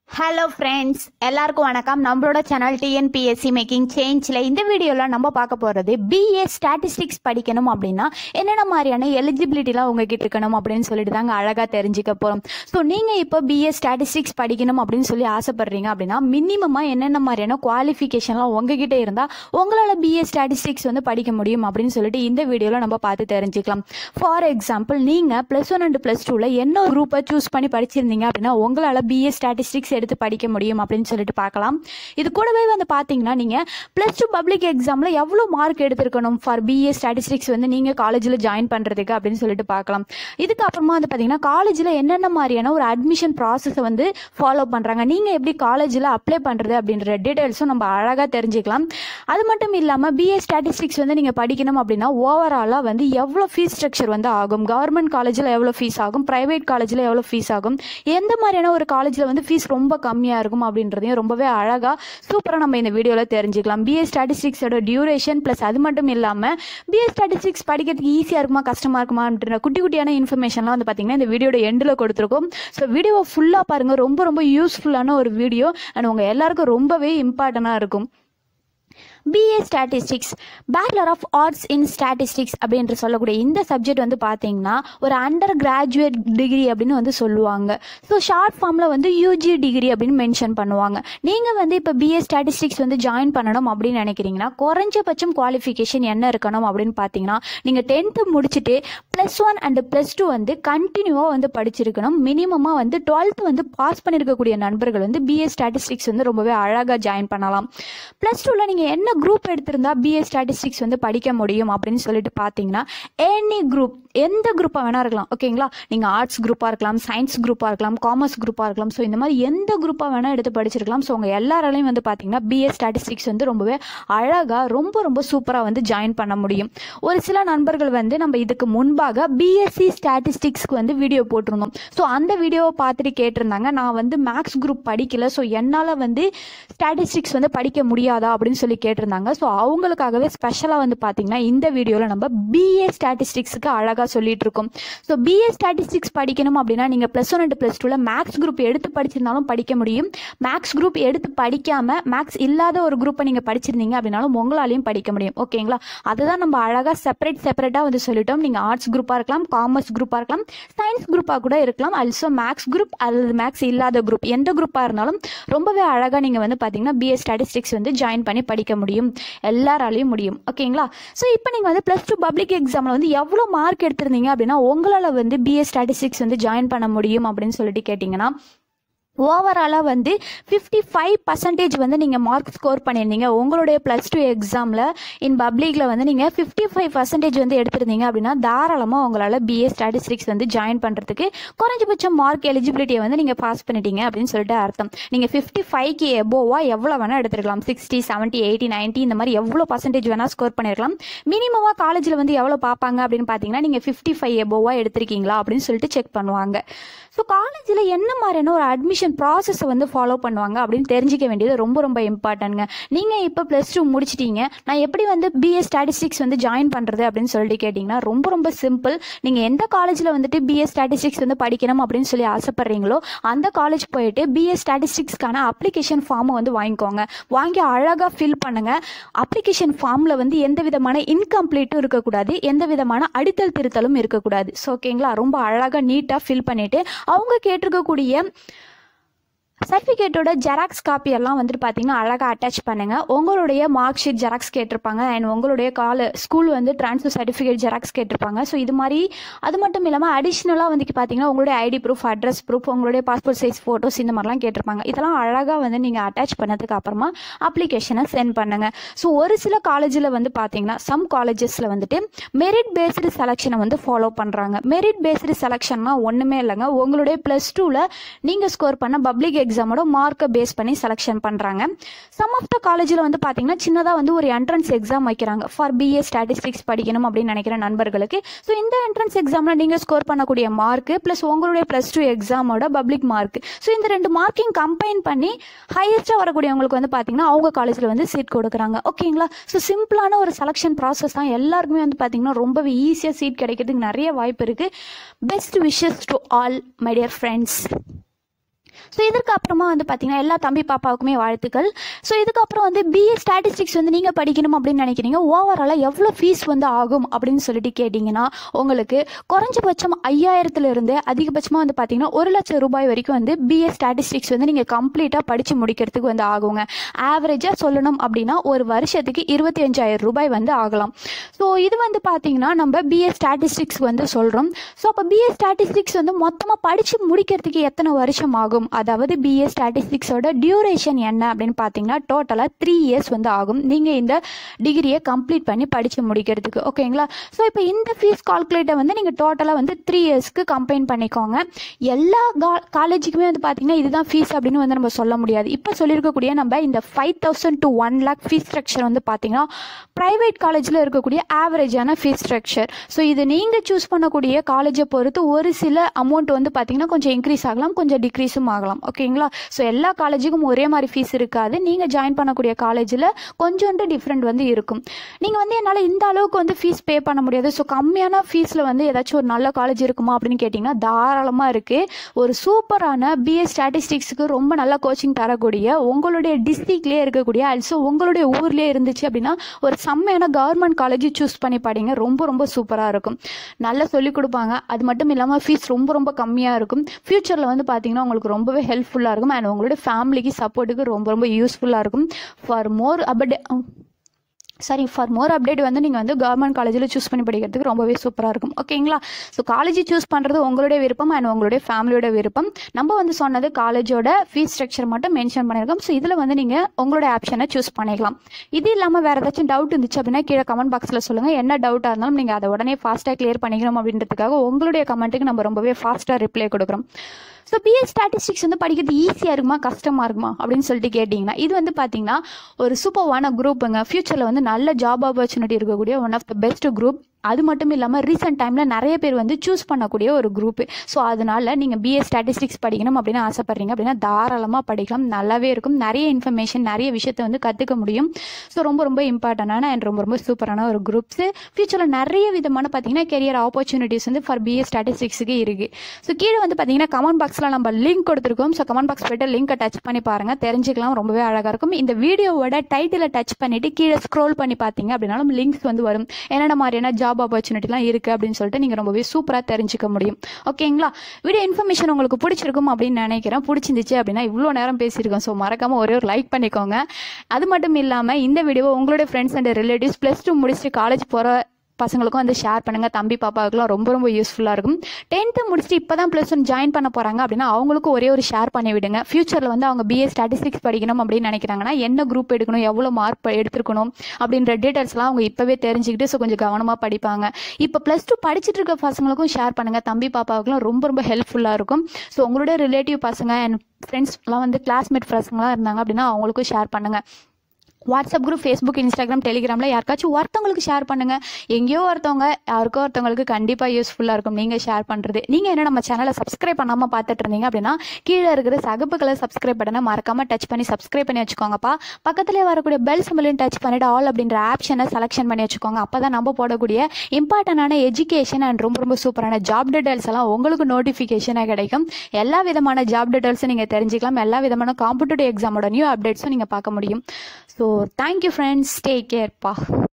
hello friends எல்லாருக்கும் வணக்கம் நம்மளோட சேனல் டிஎன்பிஎஸ்சி மேக்கிங் சேஞ்சில் இந்த வீடியோவில் நம்ம பார்க்க போகிறது பிஏ ஸ்டாட்டிஸ்டிக்ஸ் படிக்கணும் அப்படின்னா என்னென்ன மாதிரியான எலிஜிபிலிட்டிலாம் உங்ககிட்ட இருக்கணும் அப்படின்னு சொல்லிட்டு தாங்க அழகாக தெரிஞ்சுக்க போகிறோம் ஸோ நீங்கள் இப்போ பிஏ ஸ்டாட்டிஸ்டிக்ஸ் படிக்கணும் அப்படின்னு சொல்லி ஆசைப்படுறீங்க அப்படின்னா மினிமமாக என்னென்ன மாதிரியான குவாலிஃபிகேஷன்லாம் உங்ககிட்ட இருந்தால் உங்களால் பிஏ ஸ்டாட்டிஸ்டிக்ஸ் வந்து படிக்க முடியும் அப்படின்னு சொல்லிட்டு இந்த வீடியோவில் நம்ம பார்த்து தெரிஞ்சுக்கலாம் ஃபார் எக்ஸாம்பிள் நீங்கள் ப்ளஸ் ஒன் அண்ட் ப்ளஸ் டூவில் என்ன குரூப்பை சூஸ் பண்ணி படிச்சிருந்தீங்க அப்படின்னா உங்களால் பிஏ ஸ்டாட்டிஸ்டிக்ஸ் எடுத்து படிக்க முடியும் அப்படின்னு சொல்லிட்டு பார்க்கலாம் இது கூடவே வந்து பார்த்தீங்கன்னா நீங்கள் ப்ளஸ் டூ பப்ளிக் எக்ஸாமில் எவ்வளோ மார்க் எடுத்திருக்கணும் ஃபார் பிஏ ஸ்டாட்டிஸ்டிக்ஸ் வந்து நீங்கள் காலேஜில் ஜாயின் பண்ணுறதுக்கு அப்படின்னு சொல்லிட்டு பார்க்கலாம் இதுக்கப்புறமா வந்து பார்த்தீங்கன்னா காலேஜில் என்னென்ன மாதிரியான ஒரு அட்மிஷன் ப்ராசஸை வந்து ஃபாலோ பண்ணுறாங்க நீங்கள் எப்படி காலேஜில் அப்ளை பண்ணுறது அப்படின்ற டீட்டெயில்ஸும் நம்ம அழகாக தெரிஞ்சுக்கலாம் அது மட்டும் இல்லாமல் பிஏ ஸ்டாட்டிஸ்டிக்ஸ் வந்து நீங்கள் படிக்கணும் அப்படின்னா ஓவராலாக வந்து எவ்வளோ ஃபீஸ் ஸ்ட்ரக்சர் வந்து ஆகும் கவர்மெண்ட் காலேஜில் எவ்வளோ ஃபீஸ் ஆகும் ப்ரைவேட் காலேஜில் எவ்வளோ ஃபீஸ் ஆகும் எந்த மாதிரியான ஒரு காலேஜில் வந்து ஃபீஸ் ரொம்ப கம்மியாக இருக்கும் அப்படின்றதையும் ரொம்பவே அழகாக சூப்பராக நம்ம இந்த வீடியோவில் தெரிஞ்சுக்கலாம் பிஏ ஸ்டாட்டிஸ்டிக்ஸோட டியூரேஷன் ப்ளஸ் அது மட்டும் இல்லாமல் பிஏ ஸ்டாட்டிஸ்டிக்ஸ் படிக்கிறதுக்கு ஈஸியாக இருக்குமா கஷ்டமாக இருக்குமா அப்படின்ற குட்டி குட்டியான இன்ஃபர்மேஷன்லாம் வந்து பார்த்தீங்கன்னா இந்த வீடியோட எண்டில் கொடுத்துருக்கோம் ஸோ வீடியோவை ஃபுல்லாக பாருங்கள் ரொம்ப ரொம்ப யூஸ்ஃபுல்லான ஒரு வீடியோ அண்ட் உங்கள் எல்லாருக்கும் ரொம்பவே இம்பார்ட்டண்ட்டாக இருக்கும் BA statistics bachelor of arts in statistics அப்படின்ற சொல்லக்கூடிய இந்த சப்ஜெக்ட் வந்து பார்த்தீங்கன்னா ஒரு அண்டர் கிராஜுவேட் டிகிரி அப்படின்னு வந்து சொல்லுவாங்க ஸோ ஷார்ட் ஃபார்மில் வந்து யூஜி டிகிரி அப்படின்னு மென்ஷன் பண்ணுவாங்க நீங்கள் வந்து இப்போ பிஏ ஸ்டாட்டிஸ்டிக்ஸ் வந்து ஜாயின் பண்ணணும் அப்படின்னு நினைக்கிறீங்கன்னா குறைஞ்சபட்சம் குவாலிஃபிகேஷன் என்ன இருக்கணும் அப்படின்னு பார்த்தீங்கன்னா நீங்கள் டென்த்து முடிச்சுட்டு plus one and plus two வந்து கண்டினியூவாக வந்து படிச்சிருக்கணும் மினிமமாக வந்து டுவெல்த் வந்து பாஸ் பண்ணியிருக்கக்கூடிய நண்பர்கள் வந்து பிஏ ஸ்டாட்டிஸ்டிக்ஸ் வந்து ரொம்பவே அழகாக ஜாயின் பண்ணலாம் ப்ளஸ் டூவில் நீங்கள் என்ன குரூப் எடுத்திருந்தா பிஏ ஸ்டாட்டிஸ்டிக்ஸ் வந்து படிக்க முடியும் அப்படின்னு சொல்லிட்டு பார்த்தீங்கன்னா எனி குரூப் எந்த குரூப்பாக வேணா இருக்கலாம் ஓகேங்களா நீங்கள் ஆர்ட்ஸ் குரூப்பாக இருக்கலாம் சயின்ஸ் குரூப்பாக இருக்கலாம் காமர்ஸ் குரூப்பாக இருக்கலாம் ஸோ இந்த மாதிரி எந்த குரூப்பாக வேணால் எடுத்து படிச்சிருக்கலாம் ஸோ உங்கள் எல்லாராலையும் வந்து பார்த்தீங்கன்னா பிஏ ஸ்டாட்டிஸ்டிக்ஸ் வந்து ரொம்பவே அழகாக ரொம்ப ரொம்ப சூப்பராக வந்து ஜாயின் பண்ண முடியும் ஒரு சில நண்பர்கள் வந்து நம்ம இதுக்கு முன்பாக பிஎஸ்சி ஸ்டாட்டிஸ்டிக்ஸ்க்கு வந்து வீடியோ போட்டிருந்தோம் ஸோ அந்த வீடியோவை பார்த்துட்டு கேட்டிருந்தாங்க நான் வந்து மேக்ஸ் குரூப் படிக்கல ஸோ என்னால் வந்து ஸ்டாட்டிஸ்டிக்ஸ் வந்து படிக்க முடியாதா அப்படின்னு சொல்லி கேட்டிருந்தாங்க ஸோ அவங்களுக்காகவே ஸ்பெஷலாக வந்து பார்த்தீங்கன்னா இந்த வீடியோவில் நம்ம பிஏ ஸ்டாட்டிஸ்டிக்ஸுக்கு அழகாக சொல்லிட்டு இருக்கோம் ஸோ பிஏ ஸ்டாட்டிஸ்டிக்ஸ் படிக்கணும் அப்படின்னா நீங்கள் ப்ளஸ் ஒன் அண்ட் ப்ளஸ் டூவில் மேக்ஸ் குரூப் எடுத்து படிச்சிருந்தாலும் படிக்க முடியும் மேக்ஸ் குரூப் எடுத்து படிக்காமல் மேக்ஸ் இல்லாத ஒரு குரூப்பை நீங்கள் படிச்சிருந்தீங்க அப்படின்னாலும் உங்களாலையும் படிக்க முடியும் ஓகேங்களா அதுதான் நம்ம அழகாக செப்பரேட் செப்பரேட்டாக வந்து சொல்லிட்டோம் நீங்கள் ஆர்ட்ஸ் குரூப்பாக இருக்கலாம் காமர்ஸ் குரூப்பாக இருக்கலாம் சயின்ஸ் குரூப்பாக கூட இருக்கலாம் ஆல்சோ மேக்ஸ் குரூப் அல்லது மேக்ஸ் இல்லாத குரூப் எந்த குரூப்பாக இருந்தாலும் ரொம்பவே அழகாக நீங்கள் வந்து பார்த்தீங்கன்னா பிஏ ஸ்டாட்டிஸ்டிக்ஸ் வந்து ஜாயின் பண்ணி படிக்க முடியும் எல்லாராலையும் முடியும் ஓகேங்களா ஸோ இப்போ நீங்கள் வந்து ப்ளஸ் டூ பப்ளிக் எக்ஸாமில் வந்து எவ்வளோ மார்க் எடுத்திருந்தீங்க அப்படின்னா உங்களால் வந்து பிஏ ஸ்டாட்டிஸ்டிக்ஸ் வந்து ஜாயின் பண்ண முடியும் அப்படின்னு சொல்லிட்டு கேட்டிங்கன்னா ஓவராலாக வந்து ஃபிஃப்டி ஃபைவ் பர்சன்டேஜ் வந்து நீங்கள் மார்க் ஸ்கோர் பண்ணியிருந்தீங்க உங்களுடைய ப்ளஸ் டூ எக்ஸாமில் இன் பப்ளிக்கில் வந்து நீங்கள் ஃபிஃப்டி ஃபைவ் பர்சன்டேஜ் வந்து எடுத்திருந்தீங்க அப்படின்னா தாராளமாக உங்களால் பிஏ ஸ்டாட்டிஸ்டிக்ஸ் வந்து ஜாயின் பண்ணுறதுக்கு குறைஞ்சபட்சம் மார்க் எலிஜிபிலிட்டியை வந்து நீங்கள் பாஸ் பண்ணிட்டீங்க அப்படின்னு சொல்லிட்டு அர்த்தம் நீங்கள் ஃபிஃப்டி ஃபைவ்க்கு எபோவாக எவ்வளோ வேணால் எடுத்துருக்கலாம் சிக்ஸ்டி செவன்ட்டி எயிட்டி நைன்ட்டி இந்த மாதிரி எவ்வளோ பர்சன்டேஜ் வேணால் ஸ்கோர் பண்ணிருக்கலாம் மினிமமாக காலேஜில் வந்து எவ்வளோ பார்ப்பாங்க அப்படின்னு பார்த்தீங்கன்னா நீங்கள் ஃபிஃப்டி ஃபைவ் எபோவாக எடுத்திருக்கீங்களா அப்படின்னு சொல்லிட்டு செக் பண்ணுவாங்க ஸோ காலேஜில் என்ன மாதிரியான ஒரு அட்மிஷன் ப்ராசஸை வந்து ஃபாலோ பண்ணுவாங்க அப்படின்னு தெரிஞ்சிக்க வேண்டியது ரொம்ப ரொம்ப இம்பார்ட்டன்ங்க நீங்கள் இப்போ ப்ளஸ் டூ முடிச்சிட்டீங்க நான் எப்படி வந்து பிஏ ஸ்டாட்டிஸ்டிக்ஸ் வந்து ஜாயின் பண்ணுறது அப்படின்னு சொல்லிட்டு கேட்டிங்கன்னா ரொம்ப ரொம்ப சிம்பிள் நீங்கள் எந்த காலேஜில் வந்துட்டு பிஏ ஸ்டாட்டிஸ்டிக்ஸ் வந்து படிக்கணும் அப்படின்னு சொல்லி ஆசைப்பட்றீங்களோ அந்த காலேஜ் போயிட்டு பிஏ ஸ்டாட்டிஸ்டிக்ஸ்க்கான அப்ளிகேஷன் ஃபார்மை வந்து வாங்கிக்கோங்க வாங்கி அழகாக ஃபில் பண்ணுங்கள் அப்ளிகேஷன் ஃபார்மில் வந்து எந்த விதமான இன்கம்ப்ளீட்டும் இருக்கக்கூடாது எந்த விதமான அடித்தல் திருத்தலும் இருக்கக்கூடாது ஸோ ஓகேங்களா ரொம்ப அழகாக நீட்டாக ஃபில் பண்ணிவிட்டு அவங்க கேட்டிருக்கக்கூடிய சர்டிஃபிகேட்டோட ஜெராக்ஸ் காப்பி எல்லாம் வந்துட்டு பார்த்தீங்கன்னா அழகாக அட்டாச் பண்ணுங்கள் உங்களுடைய மார்க் ஷீட் ஜெராக்ஸ் கேட்டிருப்பாங்க அண்ட் உங்களுடைய கால ஸ்கூல் வந்து ட்ரான்ஸ்ஃபர் சர்டிஃபிகேட் ஜெராக்ஸ் கேட்டிருப்பாங்க ஸோ இது மாதிரி அது மட்டும் இல்லாமல் அடிஷ்னலாக வந்து பார்த்தீங்கன்னா உங்களுடைய ஐடி ப்ரூஃப் அட்ரஸ் ப்ரூஃப் உங்களுடைய பாஸ்போர்ட் சைஸ் ஃபோட்டோஸ் இந்த மாதிரிலாம் கேட்டிருப்பாங்க இதெல்லாம் அழகாக வந்து நீங்கள் அட்டாச் பண்ணதுக்கு அப்புறமா அப்ளிகேஷனை சென்ட் பண்ணுங்கள் ஸோ ஒரு சில காலேஜில் வந்து பார்த்தீங்கன்னா சம் காலேஜஸில் வந்துட்டு மெரிட் பேஸ்டு செலெக்ஷனை வந்து ஃபாலோ பண்ணுறாங்க மெரிட் பேஸ்டு செலெக்ஷன்னா ஒன்றுமே இல்லைங்க உங்களுடைய ப்ளஸ் டூவில் நீங்கள் ஸ்கோர் பண்ண பப்ளிக் எக்ஸாமோட மார்க்கை பேஸ் பண்ணி செலெக்ஷன் பண்ணுறாங்க சம் ஆஃப் த காலேஜில் வந்து பார்த்தீங்கன்னா சின்னதாக வந்து ஒரு என்ட்ரன்ஸ் எக்ஸாம் வைக்கிறாங்க ஃபார் பிஏ ஸ்டாட்டிஸ்டிக்ஸ் படிக்கணும் அப்படின்னு நினைக்கிற நண்பர்களுக்கு ஸோ இந்த என்ட்ரன்ஸ் எக்ஸாமில் நீங்கள் ஸ்கோர் பண்ணக்கூடிய மார்க்கு ப்ளஸ் உங்களுடைய ப்ளஸ் டூ எக்ஸாமோட பப்ளிக் மார்க் ஸோ இந்த ரெண்டு மார்க்கிங் கம்பைன் பண்ணி ஹையஸ்ட்டாக வரக்கூடியவங்களுக்கு வந்து பார்த்தீங்கன்னா அவங்க காலேஜில் வந்து சீட் கொடுக்குறாங்க ஓகேங்களா ஸோ சிம்பிளான ஒரு செலெக்ஷன் ப்ராசஸ் தான் எல்லாருக்குமே வந்து பார்த்தீங்கன்னா ரொம்பவே ஈஸியாக சீட் கிடைக்கிறதுக்கு நிறைய வாய்ப்பு இருக்குது best wishes to all my dear friends so இதற்கு அப்புறமா வந்து பார்த்தீங்கன்னா எல்லா தம்பி பாப்பாவுக்குமே வாழ்த்துக்கள் ஸோ இதுக்கப்புறம் வந்து பிஏ ஸ்டாட்டிஸ்டிக்ஸ் வந்து நீங்கள் படிக்கணும் அப்படின்னு நினைக்கிறீங்க ஓவராலாக எவ்வளோ ஃபீஸ் வந்து ஆகும் அப்படின்னு சொல்லிட்டு கேட்டிங்கன்னா உங்களுக்கு குறைஞ்சபட்சம் ஐயாயிரத்துலேருந்து அதிகபட்சமாக வந்து பார்த்தீங்கன்னா ஒரு லட்சம் ரூபாய் வரைக்கும் வந்து பிஏ ஸ்டாட்டிஸ்டிக்ஸ் வந்து நீங்கள் கம்ப்ளீட்டாக படித்து முடிக்கிறதுக்கு வந்து ஆகுங்க ஆவரேஜாக சொல்லணும் அப்படின்னா ஒரு வருஷத்துக்கு இருபத்தி அஞ்சாயிரம் ரூபாய் வந்து ஆகலாம் ஸோ இது வந்து பார்த்தீங்கன்னா நம்ம பிஏ ஸ்டாட்டிஸ்டிக்ஸ் வந்து சொல்கிறோம் ஸோ அப்போ பிஏ ஸ்டாட்டிஸ்டிக்ஸ் வந்து மொத்தமாக படித்து முடிக்கிறதுக்கு எத்தனை வருஷம் ஆகும் அதாவது பிஏ ஸ்டாட்டிஸ்டிக்ஸோட டியூரேஷன் என்ன அப்படின்னு பார்த்தீங்கன்னா டோட்டலாக த்ரீ இயர்ஸ் வந்து ஆகும் நீங்கள் இந்த டிகிரியை கம்ப்ளீட் பண்ணி படித்து முடிக்கிறதுக்கு ஓகேங்களா ஸோ இப்போ இந்த ஃபீஸ் கால்குலேட்டை வந்து நீங்கள் டோட்டலாக வந்து த்ரீ இயர்ஸ்க்கு கம்பைன் பண்ணிக்கோங்க எல்லா காலேஜுக்குமே வந்து பார்த்தீங்கன்னா இதுதான் ஃபீஸ் அப்படின்னு வந்து நம்ம சொல்ல முடியாது இப்போ சொல்லியிருக்கக்கூடிய நம்ம இந்த five thousand to one lakh fees structure வந்து பார்த்தீங்கன்னா ப்ரைவேட் காலேஜில் இருக்கக்கூடிய ஆவரேஜான ஃபீஸ் ஸ்ட்ரக்சர் ஸோ இது நீங்கள் சூஸ் பண்ணக்கூடிய காலேஜை பொறுத்து ஒரு சில அமௌண்ட் வந்து பார்த்தீங்கன்னா கொஞ்சம் இன்க்ரீஸ் ஆகலாம் கொஞ்சம் டிக்ரீஸும் ஆகலாம் ஓகேங்களா ஸோ எல்லா காலேஜுக்கும் ஒரே மாதிரி ஃபீஸ் இருக்காது நீங்கள் ஜாயின் பண்ணக்கூடிய காலேஜில் கொஞ்சோண்டு டிஃப்ரெண்ட் வந்து இருக்கும் நீங்கள் வந்து என்னால் இந்த அளவுக்கு வந்து ஃபீஸ் பே பண்ண முடியாது ஸோ கம்மியான ஃபீஸில் வந்து ஏதாச்சும் ஒரு நல்ல காலேஜ் இருக்குமா அப்படின்னு கேட்டிங்கன்னா தாராளமாக இருக்குது ஒரு சூப்பரான பிஏ ஸ்டாட்டிஸ்டிக்ஸுக்கு ரொம்ப நல்ல கோச்சிங் தரக்கூடிய உங்களுடைய டிஸ்ட்ரிக்ட்லேயே இருக்கக்கூடிய ஆல்சோ உங்களுடைய ஊர்லேயே இருந்துச்சு அப்படின்னா ஒரு செம்மையான கவர்மெண்ட் காலேஜ் சூஸ் பண்ணி படிங்க ரொம்ப ரொம்ப சூப்பராக இருக்கும் நல்லா சொல்லிக் கொடுப்பாங்க அது மட்டும் இல்லாமல் ஃபீஸ் ரொம்ப ரொம்ப கம்மியாக இருக்கும் ஃப்யூச்சரில் வந்து பார்த்தீங்கன்னா உங்களுக்கு ரொம்பவே ஹெல்ப்ஃபுல்லாக இருக்கும் அண்ட் உங்களுடைய ஃபேமிலிக்கு சப்போர்ட்டுக்கு ரொம்ப ரொம்ப யூஸ்ஃபுல்லாக இருக்கும் ஃபார் மோர் அபடே சரி ஃபார் மோர் அப்டேட் வந்து நீங்கள் வந்து கவர்மெண்ட் காலேஜில் சூஸ் பண்ணி படிக்கிறதுக்கு ரொம்பவே சூப்பராக இருக்கும் ஓகேங்களா ஸோ காலேஜ் சூஸ் பண்ணுறது உங்களுடைய விருப்பம் அண்ட் உங்களுடைய ஃபேமிலியோட விருப்பம் நம்ம வந்து சொன்னது காலேஜோட ஃபீஸ் ஸ்ட்ரக்சர் மட்டும் மென்ஷன் பண்ணியிருக்கோம் ஸோ இதில் வந்து நீங்கள் உங்களோட ஆப்ஷனை சூஸ் பண்ணிக்கலாம் இது இல்லாமல் வேறு ஏதாச்சும் டவுட் இருந்துச்சு அப்படின்னா கீழே கமெண்ட் பாக்ஸில் சொல்லுங்கள் என்ன டவுட்டாக இருந்தாலும் நீங்கள் அதை உடனே ஃபாஸ்ட்டாக கிளியர் பண்ணிக்கணும் அப்படின்றதுக்காக உங்களுடைய கமெண்ட்டுக்கு நம்ம ரொம்பவே ஃபாஸ்ட்டாக ரிப்ளை கொடுக்குறோம் ஸோ பிஏ ஸ்டாட்டிஸ்டிக்ஸ் வந்து படிக்கிறது ஈஸியாக இருக்குமா கஷ்டமாக இருக்குமா அப்படின்னு சொல்லிட்டு கேட்டிங்கன்னா இது வந்து பார்த்தீங்கன்னா ஒரு சூப்பர்வான குரூப்புங்க ஃப்யூச்சரில் வந்து நல்ல ஜாப் ஆப்பர்ச்சுனிட்டி இருக்கக்கூடிய one of the best group அது மட்டும் இல்லாமல் ரீசெண்ட் டைமில் நிறைய பேர் வந்து சூஸ் பண்ணக்கூடிய ஒரு குரூப்பு ஸோ அதனால நீங்கள் பிஏ ஸ்டாட்டிஸ்டிக்ஸ் படிக்கணும் அப்படின்னு ஆசைப்பட்றீங்க அப்படின்னா தாராளமாக படிக்கலாம் நல்லாவே இருக்கும் நிறைய இன்ஃபர்மேஷன் நிறைய விஷயத்தை வந்து கற்றுக்க முடியும் ஸோ ரொம்ப ரொம்ப இம்பார்ட்டண்டான அண்ட் ரொம்ப ரொம்ப சூப்பரான ஒரு குரூப்ஸு ஃபியூச்சரில் நிறைய விதமான பார்த்தீங்கன்னா கெரியர் ஆப்பர்ச்சுனிட்டிஸ் வந்து ஃபார் பிஏ ஸ்டாட்டிஸ்டிக்ஸுக்கு இருக்குது ஸோ கீழே வந்து பார்த்தீங்கன்னா கமெண்ட் பாக்ஸில் நம்ம லிங்க் கொடுத்துருக்கோம் ஸோ கமெண்ட் பாக்ஸ் போய்ட்டு லிங்கை டச் பண்ணி பாருங்கள் தெரிஞ்சுக்கலாம் ரொம்பவே அழகாக இருக்கும் இந்த வீடியோவோட டைட்டிலை டச் பண்ணிவிட்டு கீழே ஸ்க்ரோல் பண்ணி பார்த்தீங்க அப்படின்னாலும் லிங்க்ஸ் வந்து வரும் என்னென்ன மாதிரியான ஜாப் ஆப்பர்ச்சுனிட்டிலாம் இருக்குது அப்படின்னு சொல்லிட்டு நீங்கள் ரொம்பவே சூப்பராக தெரிஞ்சுக்க முடியும் ஓகேங்களா வீடியோ இன்ஃபர்மேஷன் உங்களுக்கு பிடிச்சிருக்கும் அப்படின்னு நினைக்கிறேன் பிடிச்சிருந்துச்சு அப்படின்னா இவ்வளோ நேரம் பேசியிருக்கோம் ஸோ மறக்காமல் ஒரே ஒரு லைக் பண்ணிக்கோங்க அது மட்டும் இல்லாமல் இந்த வீடியோவை உங்களுடைய friends and relatives plus two முடிச்சுட்டு காலேஜ் போகிற பசங்களுக்கும் வந்து ஷேர் பண்ணுங்கள் தம்பி பாப்பாவுக்குலாம் ரொம்ப ரொம்ப யூஸ்ஃபுல்லாக இருக்கும் டென்த்து முடிச்சுட்டு இப்போ தான் ப்ளஸ் ஒன் ஜாயின் பண்ண போகிறாங்க அப்படின்னா அவங்களுக்கும் ஒரே ஒரு ஷேர் பண்ணி விடுங்க ஃப்யூச்சரில் வந்து அவங்க பிஏ ஸ்டாட்டிஸ்டிக்ஸ் படிக்கணும் அப்படின்னு நினைக்கிறாங்கன்னா என்ன குரூப் எடுக்கணும் எவ்வளோ மார்க் எடுத்துருக்கணும் அப்படின்ற டீட்டெயில்ஸ்லாம் அவங்க இப்போவே தெரிஞ்சுக்கிட்டு ஸோ கொஞ்சம் கவனமாக படிப்பாங்க இப்போ ப்ளஸ் டூ படிச்சுட்டு இருக்க பசங்களுக்கும் ஷேர் பண்ணுங்கள் தம்பி பாப்பாவுக்குலாம் ரொம்ப ரொம்ப ஹெல்ப்ஃபுல்லாக இருக்கும் ஸோ உங்களுடைய ரிலேட்டிவ் பசங்க அண்ட் ஃப்ரெண்ட்ஸ்லாம் வந்து கிளாஸ்மேட் பசங்களாம் இருந்தாங்க அப்படின்னா அவங்களுக்கும் ஷேர் பண்ணுங்கள் வாட்ஸ்அப் குரூப் ஃபேஸ்புக் இன்ஸ்டாகிராம் டெலிகிராமில் யாருக்காச்சும் ஒருத்தவங்களுக்கு ஷேர் பண்ணுங்கள் எங்கேயோ ஒருத்தவங்க யாருக்கோ ஒருத்தவங்களுக்கு கண்டிப்பாக யூஸ்ஃபுல்லாக இருக்கும் நீங்கள் ஷேர் பண்ணுறது நீங்கள் என்ன நம்ம சேனலை சப்ஸ்கிரைப் பண்ணாமல் பார்த்துட்டு இருந்தீங்க அப்படின்னா கீழே இருக்கிற சகப்பு கலர் சப்ஸ்கிரைப் பட்டனை மறக்காமல் டச் பண்ணி சப்ஸ்கிரைப் பண்ணி வச்சுக்கோங்கப்பா பக்கத்துலேயே வரக்கூடிய பெல் சிம்பிளையும் டச் பண்ணிவிட்டு ஆல் அப்படின்ற ஆப்ஷனை செலெக்ஷன் பண்ணி வச்சுக்கோங்க அப்போ தான் நம்ம போடக்கூடிய இம்பார்ட்டண்டான எஜுகேஷன் அண்ட் ரொம்ப ரொம்ப சூப்பரான ஜாப் டீட்டெயில்ஸ் எல்லாம் உங்களுக்கு நோட்டிஃபிகேஷனாக கிடைக்கும் எல்லா விதமான ஜாப் டீட்டெயில்ஸும் நீங்கள் தெரிஞ்சுக்கலாம் எல்லா விதமான காம்படிட்டிவ் எக்ஸாமோட நியூ அப்டேட்ஸும் நீங்கள் பார்க்க முடியும் ஸோ தேங்க்யூ ஃப்ரெண்ட்ஸ் டேக் கேர்ப்பா